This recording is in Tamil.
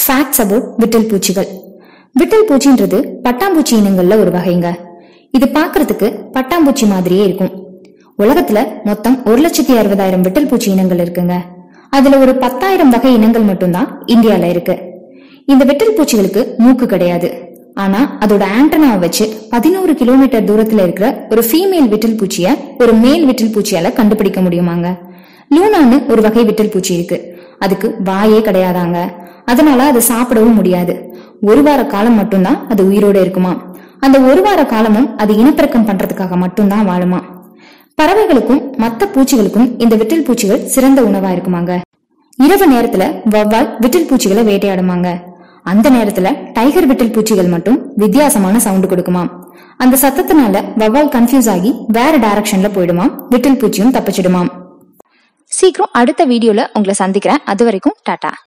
ஃபேக்ட்ஸ் அபவுட் விட்டில் பூச்சிகள் விட்டில் பூச்சின்றது பட்டாம்பூச்சி இனங்கள்ல ஒரு வகைங்க இது பார்க்கிறதுக்கு பட்டாம்பூச்சி மாதிரியே இருக்கும் உலகத்துல மொத்தம் ஒரு லட்சத்தி அறுபதாயிரம் விட்டில் பூச்சி இனங்கள் இருக்குங்க அதுல ஒரு பத்தாயிரம் வகை இனங்கள் மட்டும்தான் இந்தியால இருக்கு இந்த விட்டில் பூச்சிகளுக்கு மூக்கு கிடையாது ஆனா அதோட ஆண்டனாவை வச்சு பதினோரு கிலோமீட்டர் தூரத்துல இருக்கிற ஒரு ஃபீமேல் விட்டில் பூச்சிய ஒரு மேல் விட்டில் பூச்சியால கண்டுபிடிக்க முடியுமாங்க லூனான்னு ஒரு வகை விட்டில் பூச்சி இருக்கு அதுக்கு வாயே கிடையாதாங்க அதனால அது சாப்பிடவும் முடியாது ஒரு வார காலம் மட்டும்தான் அது உயிரோட இருக்குமா அந்த ஒரு வார காலமும் அது இனப்பெருக்கம் பண்றதுக்காக மட்டும்தான் வாழுமா பறவைகளுக்கும் மத்த பூச்சிகளுக்கும் இந்த விட்டில் பூச்சிகள் சிறந்த உணவா இருக்குமாங்க இரவு நேரத்துல வவ்வால் விட்டில் பூச்சிகளை வேட்டையாடுமாங்க அந்த நேரத்துல டைகர் விட்டில் பூச்சிகள் மட்டும் வித்தியாசமான சவுண்ட் கொடுக்குமாம் அந்த சத்தத்தினால வவ்வால் கன்ஃபியூஸ் ஆகி வேற டைரக்ஷன்ல போயிடுமாம் விட்டில் பூச்சியும் தப்பிச்சிடுமாம் சீக்கிரம் அடுத்த வீடியோல உங்களை சந்திக்கிறேன் அது வரைக்கும் டாடா